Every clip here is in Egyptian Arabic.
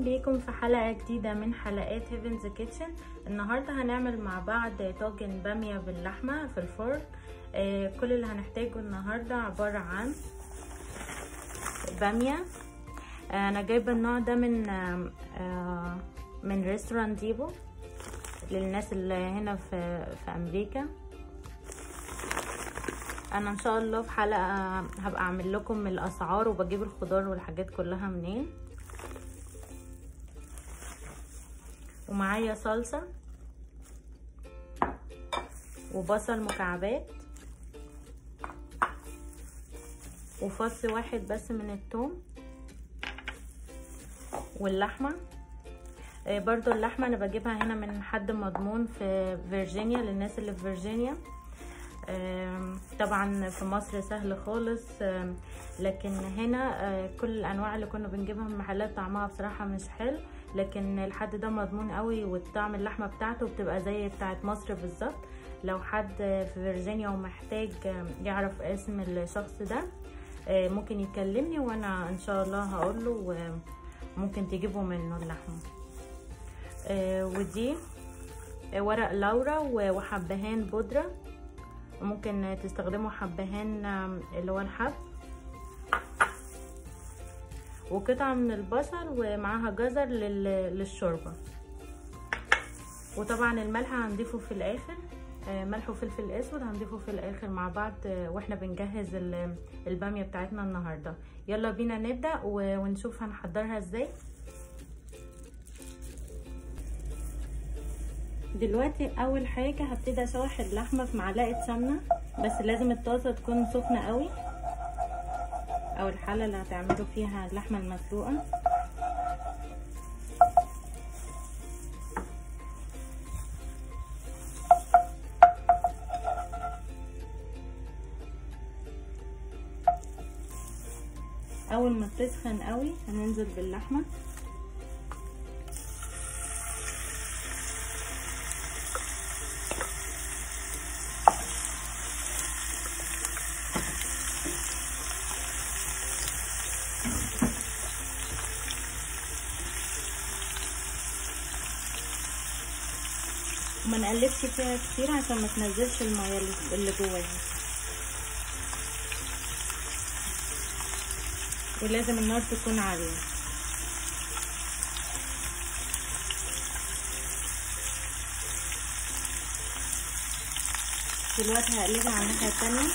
بيكم في حلقة جديدة من حلقات هيفنز كيتشن النهاردة هنعمل مع بعض طاجن بامية باللحمة في الفرن آه كل اللي هنحتاجه النهاردة عبارة عن بامية آه انا جايبة النوع ده من آه من ريستوران ديبو للناس اللي هنا في, في امريكا انا ان شاء الله في حلقة هبقى اعمل لكم الاسعار وبجيب الخضار والحاجات كلها منين ومعايا صلصة وبصل مكعبات وفص واحد بس من الثوم واللحمة برضو اللحمة انا بجيبها هنا من حد مضمون في فيرجينيا للناس اللي في فيرجينيا طبعا في مصر سهل خالص لكن هنا كل الانواع اللي كنا بنجيبها من محلات طعمها بصراحه مش حلو لكن الحد ده مضمون قوي والطعم اللحمه بتاعته بتبقى زي بتاعه مصر بالظبط لو حد في فيرجينيا ومحتاج يعرف اسم الشخص ده ممكن يكلمني وانا ان شاء الله هقول له ممكن تجيبوا منه اللحمه ودي ورق لورا وحبهان بودره ممكن تستخدموا حبهان اللي هو الحب وقطعة من البصل ومعاها جزر للشوربة وطبعا الملح هنضيفه في الاخر ملح وفلفل اسود هنضيفه في الاخر مع بعض واحنا بنجهز البامية بتاعتنا النهاردة يلا بينا نبدأ ونشوف هنحضرها ازاي دلوقتي اول حاجه هبتدي اشوح اللحمه في معلقه سمنه بس لازم الطاسه تكون سخنه قوي او الحله اللي هتعملوا فيها اللحمه المسلوقه اول ما تسخن قوي هننزل باللحمه وما نقلبش فيها كتير عشان ما تنزلش الميه اللي جواها ولازم النار تكون عاليه دلوقتي هقلبها على الناحيه التانيه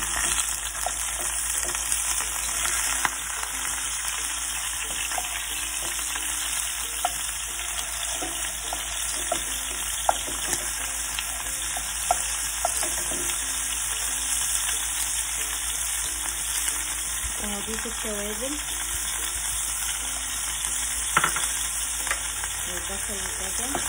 هضيف التوابل والبصل والجزر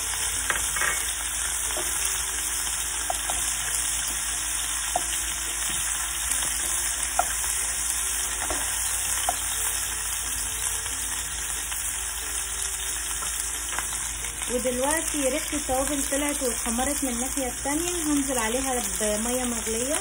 ودلوقتي ريحه التوابل طلعت واتحمرت من الناحيه التانية هنزل عليها بميه مغليه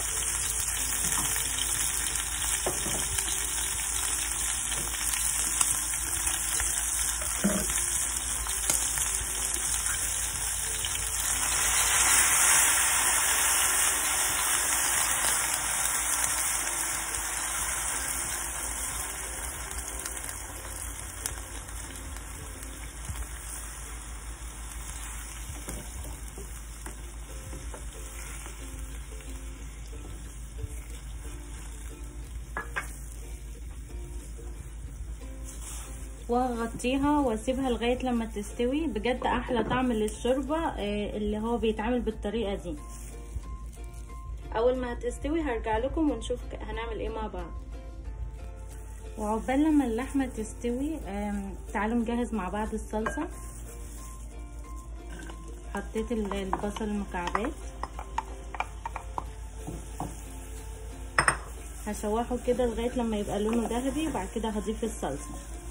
واغطيها واسيبها لغايه لما تستوي بجد احلى طعم للشوربه اللي هو بيتعمل بالطريقه دي اول ما هتستوي هرجع لكم ونشوف هنعمل ايه مع بعض وعقبال لما اللحمه تستوي تعالوا نجهز مع بعض الصلصه حطيت البصل المكعبات هشوحه كده لغايه لما يبقى لونه ذهبي وبعد كده هضيف الصلصه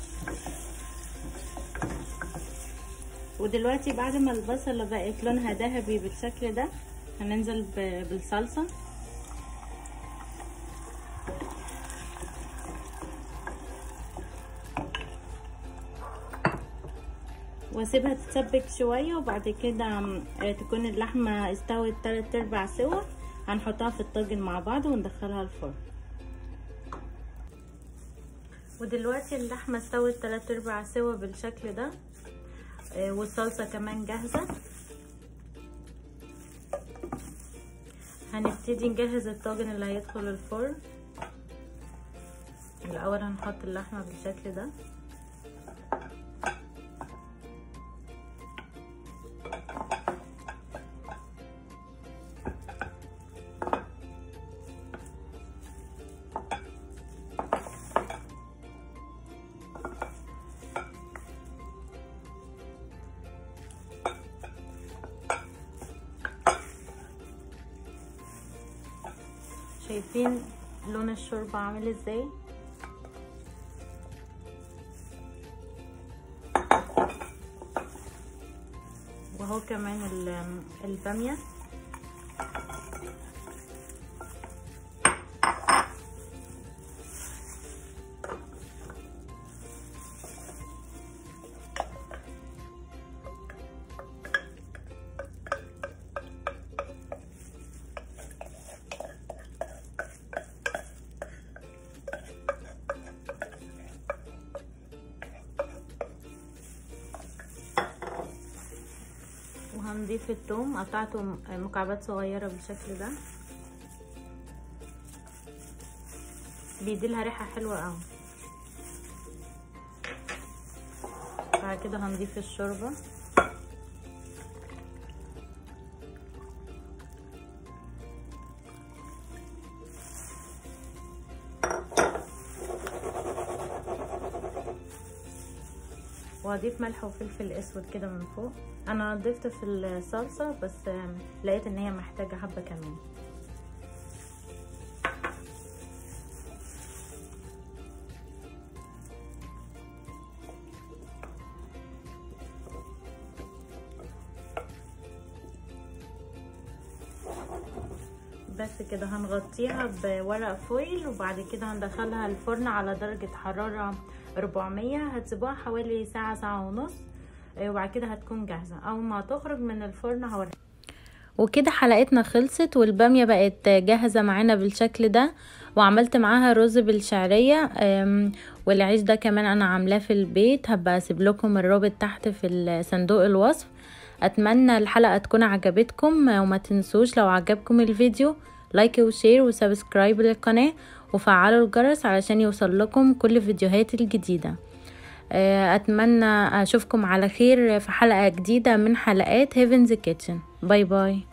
ودلوقتي بعد ما البصلة بقت لونها ذهبي بالشكل ده هننزل بالصلصة واسيبها تتسبك شويه وبعد كده تكون اللحمه استوت تلات ارباع سوا هنحطها في الطاجن مع بعض وندخلها الفرن ودلوقتي اللحمه استوت تلات ارباع سوا بالشكل ده والصلصه كمان جاهزه هنبتدي نجهز الطاجن اللي هيدخل الفرن الاول هنحط اللحمه بالشكل ده شايفين لون الشوربة عامل ازاي وهو كمان البامية وهنضيف الثوم قطعته مكعبات صغيره بالشكل ده بيديلها ريحه حلوه قوي بعد كده هنضيف الشوربه وهضيف ملح وفلفل اسود كده من فوق انا ضفت في الصلصه بس لقيت ان هي محتاجه حبه كمان بس كده هنغطيها بورق فويل وبعد كده هندخلها الفرن على درجة حرارة 400 هتسيبوها حوالي ساعة ساعة ونص وبعد كده هتكون جاهزة اول ما تخرج من الفرن هوريها وكده حلقتنا خلصت والبامية بقت جاهزة معانا بالشكل ده وعملت معاها رز بالشعرية والعيش ده كمان انا عاملاه في البيت هبقى اسيب لكم الرابط تحت في صندوق الوصف اتمنى الحلقة تكون عجبتكم وما تنسوش لو عجبكم الفيديو لايك وشير وسبسكرايب للقناة وفعلوا الجرس علشان يوصل لكم كل فيديوهاتي الجديدة اتمنى اشوفكم على خير في حلقة جديدة من حلقات هيفنز كيتشن باي باي